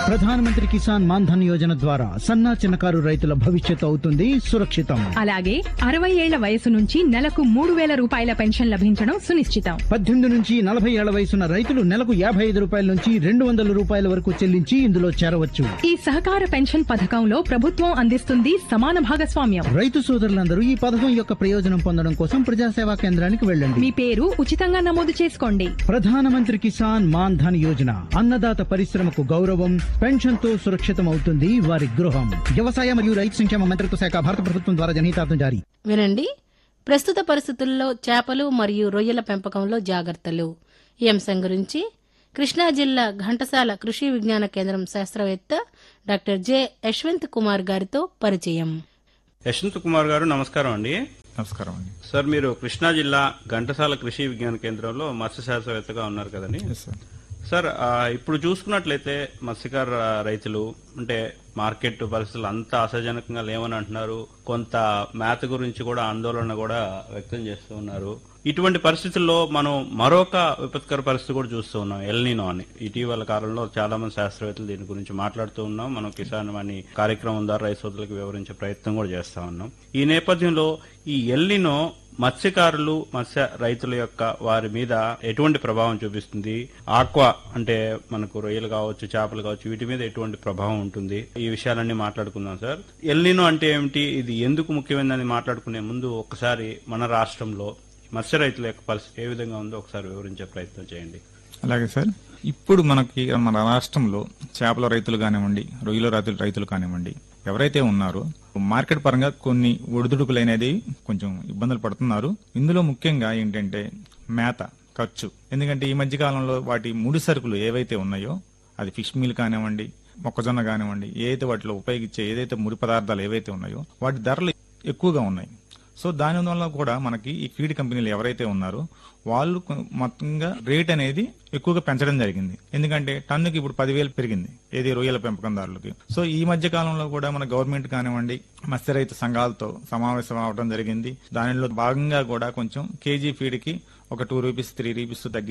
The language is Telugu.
ప్రధానమంత్రి కిసాన్ మాన్ధన్ యోజన ద్వారా సన్నా చిన్నకారు రైతుల భవిష్యత్తు అవుతుంది సురక్షితం అలాగే అరవై ఏళ్ల వయసు నుంచి నెలకు మూడు వేల రూపాయల పెన్షన్ లభించడం సునిశ్చితం పద్దెనిమిది నుంచి నలభై ఏళ్ల వయసున్న రైతులు నెలకు యాభై ఐదు రూపాయల నుంచి రెండు వందల రూపాయల వరకు చెల్లించి ఇందులో చేరవచ్చు ఈ సహకార పెన్షన్ పథకంలో ప్రభుత్వం అందిస్తుంది సమాన భాగస్వామ్యం రైతు సోదరులందరూ ఈ పథకం యొక్క ప్రయోజనం పొందడం కోసం ప్రజాసేవా కేంద్రానికి వెళ్ళండి మీ పేరు ఉచితంగా నమోదు చేసుకోండి ప్రధానమంత్రి కిసాన్ మాన్ ధన్ యోజన అన్నదాత పరిశ్రమకు గౌరవం పెన్షన్ తో సురక్షితం అవుతుంది వారి గృహం వ్యవసాయ మరియు రైతు సంక్షేమ మంత్రిత్వ శాఖ భారత ప్రభుత్వం ద్వారా జనహితార్థం జారీ వినండి ప్రస్తుత పరిస్థితుల్లో చేపలు మరియు రొయ్యల పెంపకంలో జాగ్రత్తలు ఈ అంశం గురించి కృష్ణా జిల్లా ఘంటసాల కృషి విజ్ఞాన కేంద్రం శాస్త్రవేత్త డాక్టర్ జె యశ్వంత్ కుమార్ గారితో పరిచయం యశ్వంత్ కుమార్ గారు నమస్కారం అండి నమస్కారం అండి సార్ మీరు కృష్ణా జిల్లా ఘంటసాల కృషి విజ్ఞాన కేంద్రంలో మత్స్య శాస్త్రవేత్తగా ఉన్నారు కదండి ఎస్ సార్ సార్ ఆ, ఇప్పుడు చూసుకున్నట్లయితే మత్స్యకార రైతులు అంటే మార్కెట్ పరిస్థితులు అంత అసహజనకంగా లేవని అంటున్నారు కొంత మేత గురించి కూడా ఆందోళన కూడా వ్యక్తం చేస్తూ ఉన్నారు ఇటువంటి పరిస్థితుల్లో మనం మరొక విపత్కర పరిస్థితి కూడా చూస్తూ ఉన్నాం ఎల్నినో అని ఇటీవల కాలంలో చాలా మంది శాస్త్రవేత్తలు దీని గురించి మాట్లాడుతూ ఉన్నాం మనం కిసాన్ వాణి కార్యక్రమం ద్వారా రైతు సోదరులకు వివరించే ప్రయత్నం కూడా చేస్తా ఉన్నాం ఈ నేపథ్యంలో ఈ ఎల్నినో మత్స్యకారులు మత్స్య రైతుల యొక్క వారి మీద ఎటువంటి ప్రభావం చూపిస్తుంది ఆక్వా అంటే మనకు రొయ్యలు కావచ్చు చేపలు కావచ్చు వీటి మీద ఎటువంటి ప్రభావం ఉంటుంది ఈ విషయాలన్నీ మాట్లాడుకుందాం సార్ ఎల్నినో అంటే ఏమిటి ఇది ఎందుకు ముఖ్యమైనదని మాట్లాడుకునే ముందు ఒకసారి మన రాష్ట్రంలో మత్స్య రైతుల యొక్క పరిస్థితి ఏ విధంగా ఉందో ఒకసారి వివరించే ప్రయత్నం చేయండి అలాగే సార్ ఇప్పుడు మనకి మన రాష్ట్రంలో చేపల రైతులు కానివ్వండి రొయ్యల రైతులు రైతులు కానివ్వండి ఎవరైతే ఉన్నారో మార్కెట్ పరంగా కొన్ని ఒడిదుడుకులు అనేది కొంచెం ఇబ్బందులు పడుతున్నారు ఇందులో ముఖ్యంగా ఏంటంటే మేత ఖర్చు ఎందుకంటే ఈ మధ్య కాలంలో వాటి ముడి సరుకులు ఏవైతే ఉన్నాయో అది ఫిష్ మీల్ కానివ్వండి మొక్కజొన్న కానివ్వండి ఏదైతే వాటిలో ఉపయోగించే ఏదైతే ముడి పదార్థాలు ఏవైతే ఉన్నాయో వాటి ధరలు ఎక్కువగా ఉన్నాయి సో దాని వల్ల కూడా మనకి ఈ ఫీడ్ కంపెనీలు ఎవరైతే ఉన్నారో వాళ్ళు కొ- మొత్తంగా రేట్ అనేది ఎక్కువగా పెంచడం జరిగింది ఎందుకంటే టన్నుకి ఇప్పుడు పదివేలు పెరిగింది ఏది రొయ్యల పెంపకందారులకి సో ఈ మధ్య కాలంలో కూడా మన గవర్నమెంట్ కానివ్వండి మత్స్య రైతు సంఘాలతో సమావేశం అవడం జరిగింది దానిలో భాగంగా కూడా కొంచెం కేజీ ఫీడ్ కి ఒక టూ రూపీస్ త్రీ రూపీస్ తగ్గి